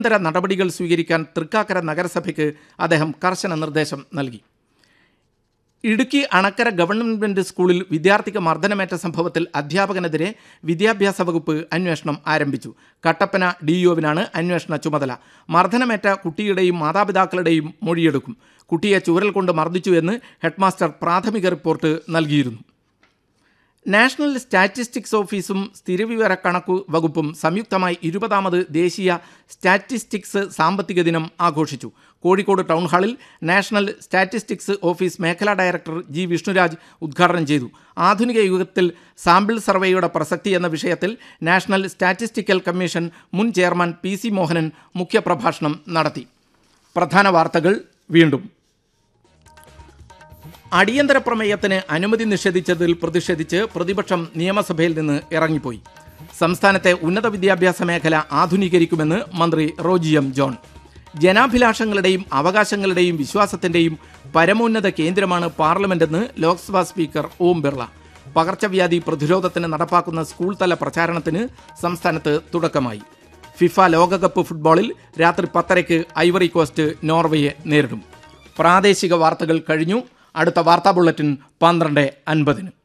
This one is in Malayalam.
അടിയന്തര നടപടികൾ സ്വീകരിക്കാൻ തൃക്കാക്കര നഗരസഭയ്ക്ക് അദ്ദേഹം കർശന നിർദ്ദേശം നൽകി ഇടുക്കി അണക്കര ഗവൺമെന്റ് സ്കൂളിൽ വിദ്യാർത്ഥിക്ക് മർദ്ദനമേറ്റ സംഭവത്തിൽ അധ്യാപകനെതിരെ വിദ്യാഭ്യാസ വകുപ്പ് അന്വേഷണം ആരംഭിച്ചു കട്ടപ്പന ഡിഇഒവിനാണ് അന്വേഷണ ചുമതല മർദ്ദനമേറ്റ കുട്ടിയുടെയും മാതാപിതാക്കളുടെയും മൊഴിയെടുക്കും കുട്ടിയെ ചൂരൽ കൊണ്ട് മർദ്ദിച്ചു എന്ന് ഹെഡ്മാസ്റ്റർ പ്രാഥമിക റിപ്പോർട്ട് നൽകിയിരുന്നു നാഷണൽ സ്റ്റാറ്റിസ്റ്റിക്സ് ഓഫീസും സ്ഥിരവിവര കണക്കു വകുപ്പും സംയുക്തമായി ഇരുപതാമത് ദേശീയ സ്റ്റാറ്റിസ്റ്റിക്സ് സാമ്പത്തിക ദിനം ആഘോഷിച്ചു കോഴിക്കോട് ടൗൺ ഹാളിൽ നാഷണൽ സ്റ്റാറ്റിസ്റ്റിക്സ് ഓഫീസ് മേഖലാ ഡയറക്ടർ ജി വിഷ്ണുരാജ് ഉദ്ഘാടനം ചെയ്തു ആധുനിക യുഗത്തിൽ സാമ്പിൾ സർവേയുടെ പ്രസക്തി എന്ന വിഷയത്തിൽ നാഷണൽ സ്റ്റാറ്റിസ്റ്റിക്കൽ കമ്മീഷൻ മുൻ ചെയർമാൻ പി സി മോഹനൻ മുഖ്യപ്രഭാഷണം നടത്തി പ്രധാന വാർത്തകൾ വീണ്ടും അടിയന്തര പ്രമേയത്തിന് അനുമതി നിഷേധിച്ചതിൽ പ്രതിഷേധിച്ച് പ്രതിപക്ഷം നിയമസഭയിൽ നിന്ന് ഇറങ്ങിപ്പോയി സംസ്ഥാനത്തെ ഉന്നത വിദ്യാഭ്യാസ മേഖല ആധുനീകരിക്കുമെന്ന് മന്ത്രി റോജി എം ജോൺ ജനാഭിലാഷങ്ങളുടെയും അവകാശങ്ങളുടെയും വിശ്വാസത്തിന്റെയും പരമോന്നത കേന്ദ്രമാണ് പാർലമെന്റെന്ന് ലോക്സഭാ സ്പീക്കർ ഓം ബിർള പകർച്ചവ്യാധി പ്രതിരോധത്തിന് നടപ്പാക്കുന്ന സ്കൂൾ തല പ്രചാരണത്തിന് സംസ്ഥാനത്ത് തുടക്കമായി ഫിഫ ലോകകപ്പ് ഫുട്ബോളിൽ രാത്രി പത്തരയ്ക്ക് ഐവറി കോസ്റ്റ് നോർവേയെ നേരിടും പ്രാദേശിക വാർത്തകൾ കഴിഞ്ഞു അടുത്ത വാർത്താ ബുള്ളറ്റിൻ പന്ത്രണ്ട് അൻപതിന്